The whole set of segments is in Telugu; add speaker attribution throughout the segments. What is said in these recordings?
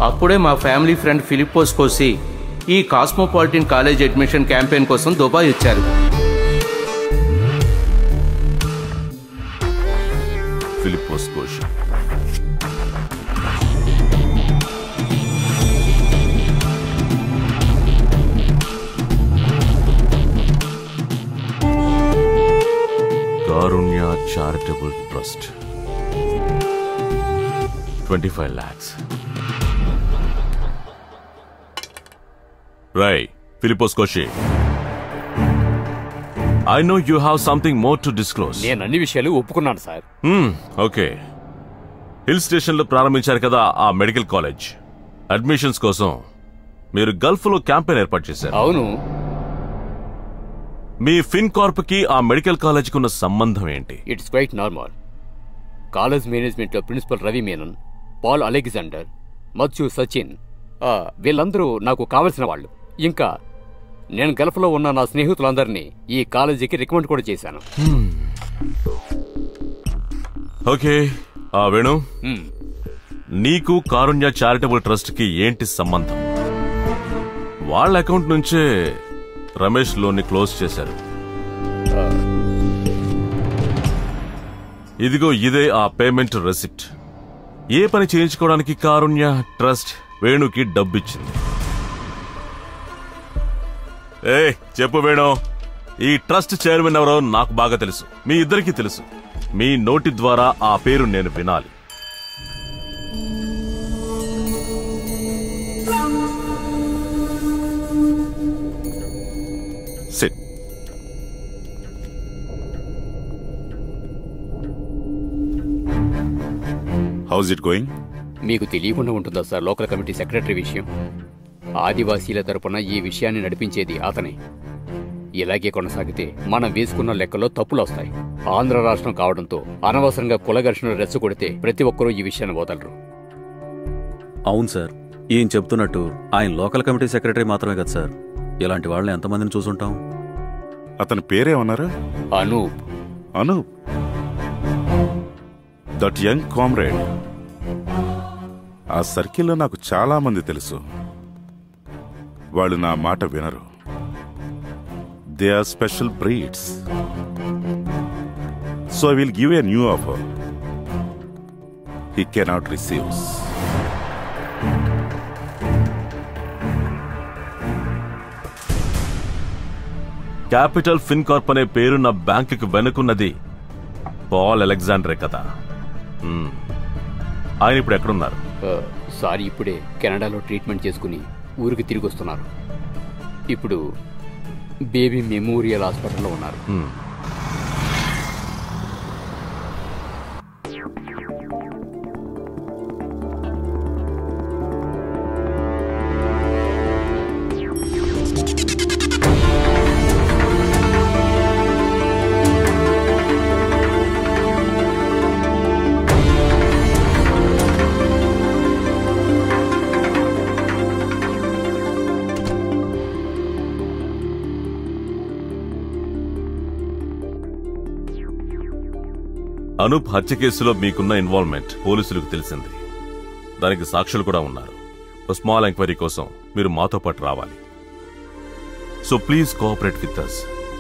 Speaker 1: అప్పుడే మా ఫ్యామిలీ ఫ్రెండ్ ఫిలిపోస్ కోసి ఈ కాస్మోపాలిటన్ కాలేజ్ అడ్మిషన్ క్యాంపెయిన్ కోసం దుబాయ్ వచ్చారు
Speaker 2: Philipose Ghosh Karunya charitable trust twenty five lakhs రై Philipose Koshy I know you have something more to disclose
Speaker 3: నేను అన్ని విషయాలు ఒప్పుకున్నాను సార్
Speaker 2: ఓకే హిల్ స్టేషన్లో ప్రారంభించారు కదా ఆ మెడికల్ కాలేజ్ అడ్మిషన్స్ కోసం మీరు గల్ఫ్లో క్యాంపెయిన్ ఏర్పాటు చేశారు
Speaker 3: అవును
Speaker 2: మీ ఫిన్ కార్ప్ కి ఆ మెడికల్ కాలేజ్కి ఉన్న సంబంధం ఏంటి
Speaker 3: ఇట్స్ క్వైట్ నార్మల్ కాలేజ్ మేనేజ్మెంట్లో principal Ravi Menon Paul Alexander Mathew Sachin ఆ, వీళ్ళందరూ నాకు కావలసిన వాళ్ళు ఇంకా నేను గల్ఫ్లో ఉన్న నా స్నేహితులందరినీ ఈ కాలేజీకి రికమెండ్ కూడా చేశాను
Speaker 2: ఓకే ఆ వేణు
Speaker 3: మ్మ్.
Speaker 2: నీకు కారుణ్య చారిటబుల్ ట్రస్ట్ కి ఏంటి సంబంధం వాళ్ళ అకౌంట్ నుంచే రమేష్ లోన్ ని క్లోజ్ చేశారు ఇదిగో ఇదే ఆ పేమెంట్ రెసిప్ట్ ఏ పని చేయించుకోవడానికి కారుణ్య ట్రస్ట్ వేణుకి డబ్బిచ్చింది ఏ చెప్పు వేణు ఈ ట్రస్ట్ చైర్మన్ ఎవరో నాకు బాగా తెలుసు మీ ఇద్దరికీ తెలుసు మీ నోటి ద్వారా ఆ పేరు నేను వినాలి సిట్
Speaker 4: హౌస్ ఇట్ గోయింగ్
Speaker 3: మీకు తెలియకుండా ఉంటుందా సార్ లోకల్ కమిటీ సెక్రటరీ విషయం ఆదివాసీల తరపున ఈ విషయాన్ని నడిపించేది అతనే ఇలాగే కొనసాగితే మనం వేసుకున్న లెక్కలో తప్పులు వస్తాయి ఆంధ్ర రాష్ట్రం కావడంతో అనవసరంగా కుల ఘర్షణలు రెచ్చగొడితే ప్రతి ఒక్కరూ ఈ విషయాన్ని వదలరు
Speaker 5: అవును సార్ ఈయన చెప్తున్నట్టు ఆయన లోకల్ కమిటీ సెక్రటరీ మాత్రమే కదా సార్ ఇలాంటి వాళ్ళని ఎంతమందిని చూసుంటాం
Speaker 4: అతని పేరేమన్నారు
Speaker 3: అనూప్
Speaker 4: అను దట్ యంగ్ కామ్రేడ్ ఆ సర్కిల్లో నాకు చాలా మంది తెలుసు వాళ్ళు నా మాట వినరు they are special breeds so I will give a new offer he cannot receives
Speaker 2: capital fin corp అనే పేరున్న బ్యాంకుకి వెనుకున్నది పాల్ అలెగ్జాండరే కదా మ్మ్. ఆయన ఇప్పుడు ఎక్కడున్నారు
Speaker 3: ఆ, సార్ ఇప్పుడే కెనడాలో ట్రీట్మెంట్ చేసుకుని ఊరికి తిరిగి వస్తున్నారు ఇప్పుడు బేబీ మెమోరియల్ హాస్పిటల్లో ఉన్నారు
Speaker 2: మ్మ్. అనూప్ హత్య కేసులో మీకున్న ఇన్వాల్వ్మెంట్ పోలీసులకు తెలిసింది దానికి సాక్షులు కూడా ఉన్నారు ఒక స్మాల్ ఎంక్వైరీ కోసం మీరు మాతో పాటు రావాలి so please cooperate with us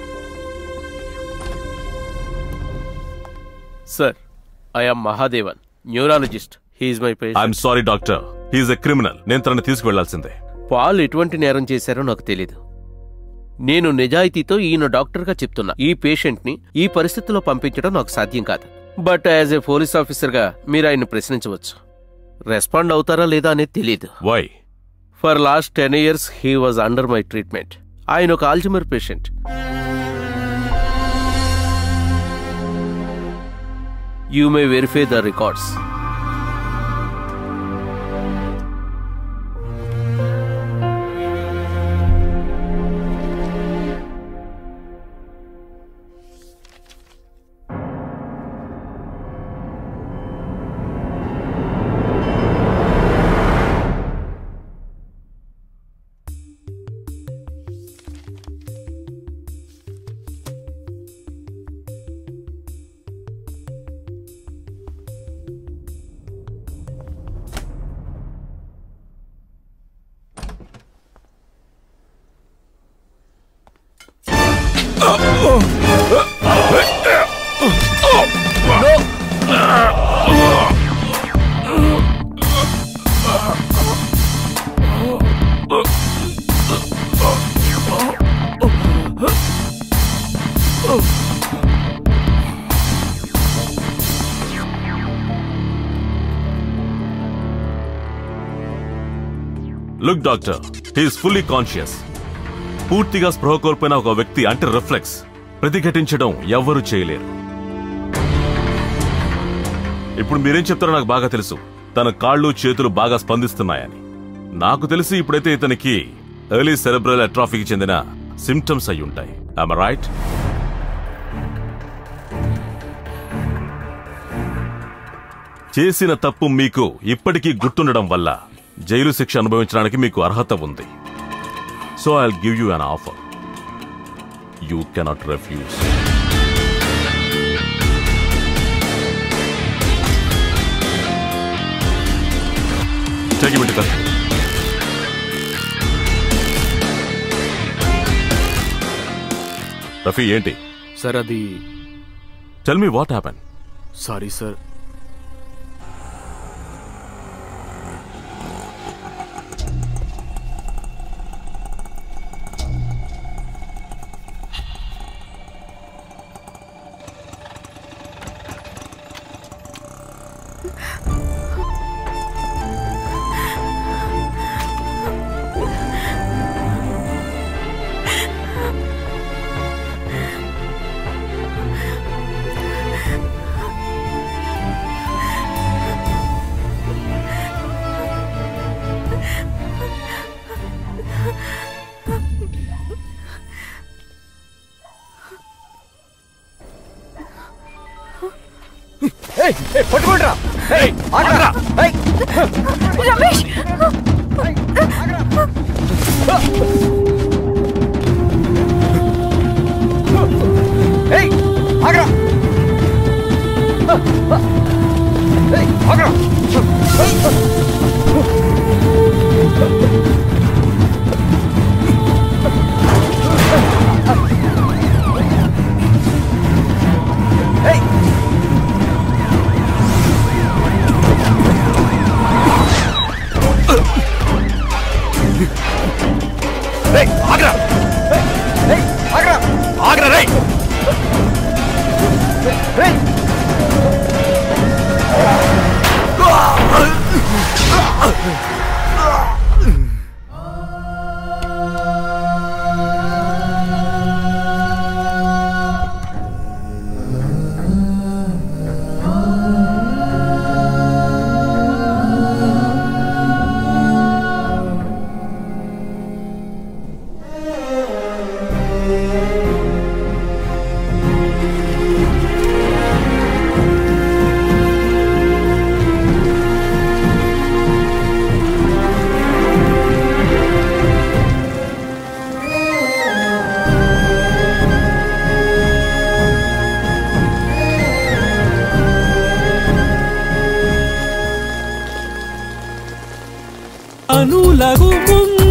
Speaker 6: sir I'm Mahadevan neurologist he's my patient
Speaker 2: I'm sorry doctor he's a criminal నేను తనని తీసుకువెళ్లాల్సిందే
Speaker 6: పాల్ ఎటువంటి నేరం చేశారో నాకు తెలీదు నేను నిజాయితీతో ఈయన డాక్టర్గా చెప్తున్నా ఈ పేషెంట్ని ఈ పరిస్థితిలో పంపించడం నాకు సాధ్యం కాదు బట్ యాజ్ ఏ పోలీస్ ఆఫీసర్గా మీరు ఆయన్ని ప్రశ్నించవచ్చు రెస్పాండ్ అవుతారా లేదా అనేది తెలియదు
Speaker 2: why
Speaker 6: for last ten years he was under my treatment ఆయన ఒక Alzheimer patient you may verify the records
Speaker 2: look doctor he's fully conscious పూర్తిగా స్పృహ కోల్పోయిన ఒక వ్యక్తి అంటే రిఫ్లెక్స్ ప్రతిఘటించడం ఎవ్వరూ చేయలేరు ఇప్పుడు మీరేం చెప్తారో నాకు బాగా తెలుసు తన కాళ్ళు చేతులు బాగా స్పందిస్తున్నాయని నాకు తెలిసి ఇప్పుడైతే ఇతనికి ఎర్లీ సెరెబ్రల్ అట్రాఫీకి చెందిన సిమ్టమ్స్ అయి ఉంటాయి ఐఎమ్ రైట్ చేసిన తప్పు మీకు ఇప్పటికీ గుర్తుండడం వల్ల జైలు శిక్ష అనుభవించడానికి మీకు అర్హత ఉంది so I give you an offer you cannot refuse Take him into custody. Rafi ఏంటి
Speaker 7: సార్ అది
Speaker 2: tell me what happen
Speaker 7: sorry sir
Speaker 8: Ramesh
Speaker 9: అనులగు ముందు